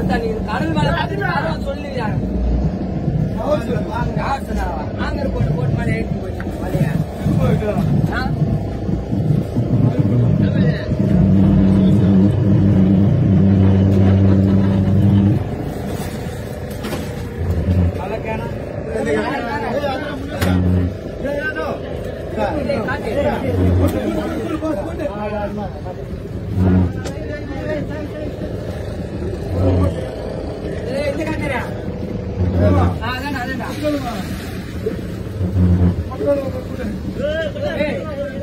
அதான் நீங்க கடல் மேல பார்த்துட்டு யாரும் சொல்லுவீங்க யார் சொன்னாவா நாங்க போட்டு போட்டு மேலே ஏற்றி போச்சு மலைய ஆ? டேய், காட்டு. டேய், இந்த காட்டுறா. ஆ, அதான்டா, அதான்டா. ஏய்,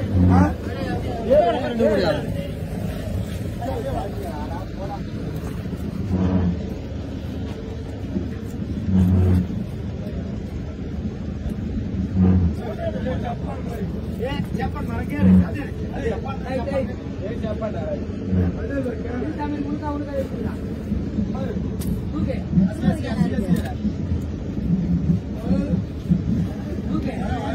டேய், டேய். தமிழ் முழுக்க அவனுக்கு அது இருக்குதா? தூக்கு. தூக்கு.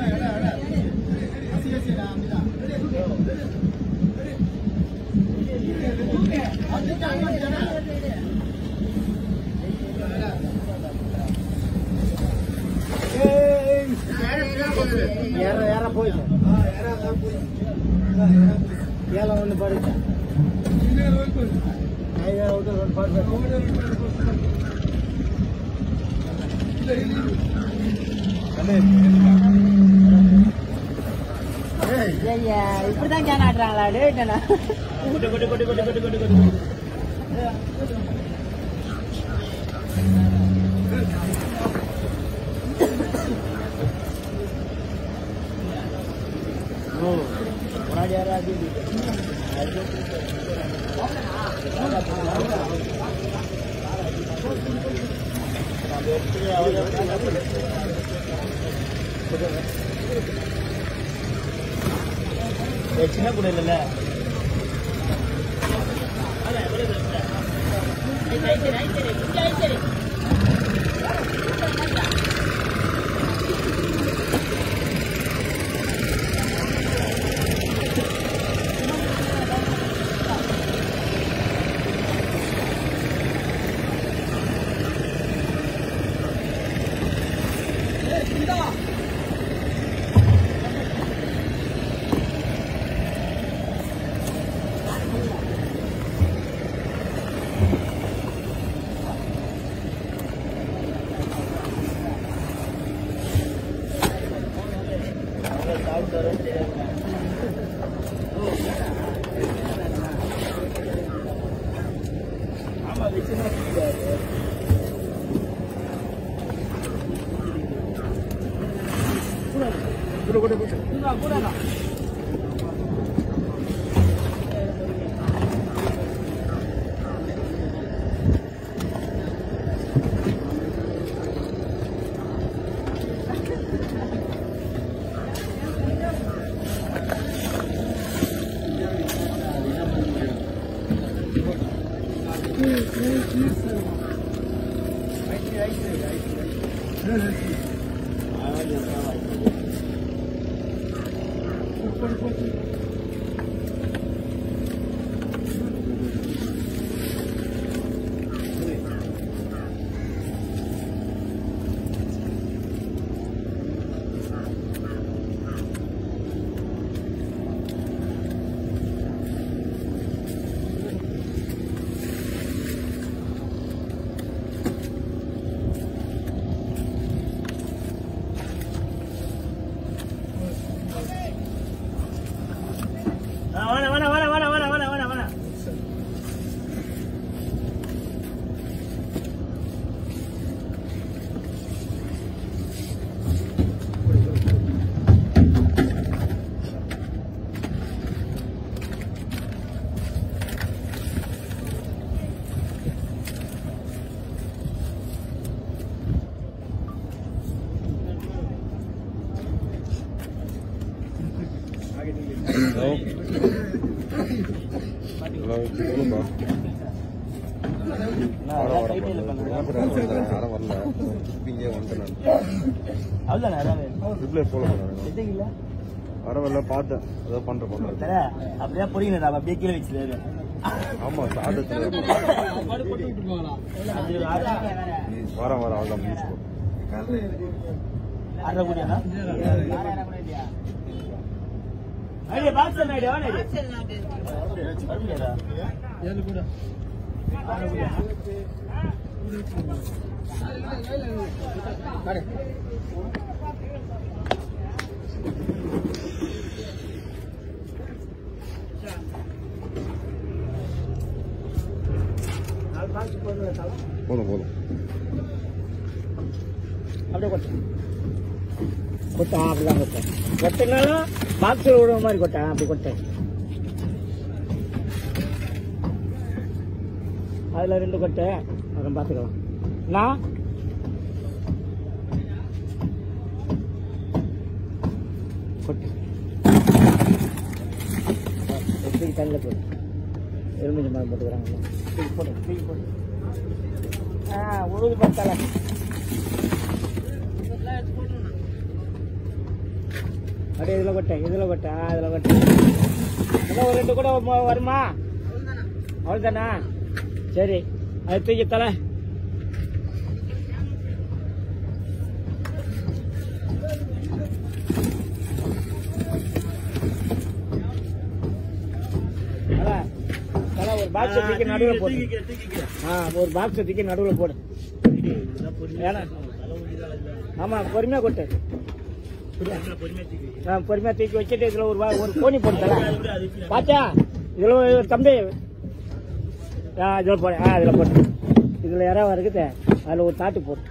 ஏற ஏற போயிட்டு ஏழை ஒன்று படித்தேன் ஐயா விட்டு ஒன்று படித்தேன் ஐயா இப்படிதான் கேன் ஆடுறாங்களா டேட்டா முன்னாடி யாராவது சின்ன கூட இல்லைல்ல வேணா வேணா வேணா வேணா வேணா வேணா வேணா வேணா ஹலோ ஹலோ சொல்லுப்பா வர வர யாரும் வரல இங்கே வந்துட்டேன் அவ்வளோதானே அதான் ரிப்ளை போல பண்ணேன் எதுக்கு இல்லை வர வரல பார்த்தேன் ஏதோ பண்ற பண்றேன் தர அப்படியே பொறிக்கணும் அப்படியே கீழே வச்சுருவாரு ஆமா சாதத்துல அது ஆறு வர வர அவ்வளோ முடிச்சு அரை கோடியாண்ணா ஐடியா பாக்ஸ் என்ன ஐடியா வாங்க ஐடியா ஏழு கூட ஆறு கோடியா நாலு பாக்ஸ் போதும் போதும் போதும் அப்படியே கொட்டு கொட்டா அப்படிதான் கொட்ட கொட்டினாலும் பாக்ஸில் விடுற மாதிரி கொட்டா அப்படி கொட்ட அதில் ரெண்டு கொட்டை அப்புறம் பார்த்துக்கலாம் நான் கொட்டு எப்படி தண்ணியில் போடு எலுமிச்சை மரம் போட்டுக்கிறாங்க தூக்கி போடு தூக்கி போடு ஆ உழுது பார்த்தால அப்படியே இதில் கொட்டேன் இதில் கொட்டேன் ஆ இதில் கொட்டேன் இன்னும் ஒரு ரெண்டு கூட ம- வருமா அவ்வளோதானா சரி அது தூக்கி தலை தலை, தலை, ஒரு பாக்ஸ் தூக்கி நடுவில் போடு ஆ ஒரு பாக்ஸ் தூக்கி நடுவில் போடு ஏன்னா ஆமா பொறுமையா கொட்டு ஆ, பொறுமையா தூக்கி வச்சுட்டு இதுல ஒரு வா- ஒரு கோணி போட்டுல பாத்தியா இதுல ஒரு தம்பி ஆ இதுல போடு ஆ இதுல போட்டு இதுல யாராவது இருக்குது அதுல ஒரு தாட்டு போட்டு